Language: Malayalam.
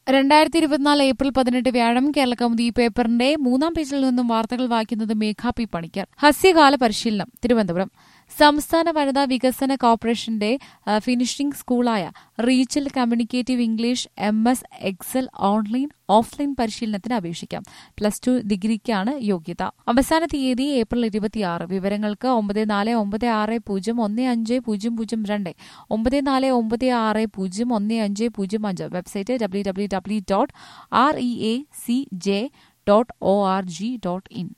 രണ്ടായിരത്തി ഇരുപത്തിനാല് ഏപ്രിൽ പതിനെട്ട് വ്യാഴം കേരള കൗമുദി പേപ്പറിന്റെ മൂന്നാം പേജിൽ നിന്നും വാർത്തകൾ വായിക്കുന്നത് മേഘ പി പണിക്കർ ഹസ്യകാല പരിശീലനം തിരുവനന്തപുരം സംസ്ഥാന വനിതാ വികസന കോർപ്പറേഷന്റെ ആ, ഫിനിഷിംഗ് സ്കൂളായ റീച്ചൽ communicative English M S Excel online offline പരിശീലനത്തിന് അപേക്ഷിക്കാം പ്ലസ് ടു ഡിഗ്രിക്കാണ് യോഗ്യത അവസാന തീയതി ഏപ്രിൽ ഇരുപത്തിയാറ് വിവരങ്ങൾക്ക് ഒമ്പത് നാല് ഒമ്പത് ആറ് പൂജ്യം ഒന്ന് അഞ്ച് പൂജ്യം പൂജ്യം രണ്ട് ഒമ്പത് നാല് ഒമ്പത് ആറ് പൂജ്യം ഒന്ന് അഞ്ച് പൂജ്യം അഞ്ച് website W W W dot R E A C J dot O R G dot in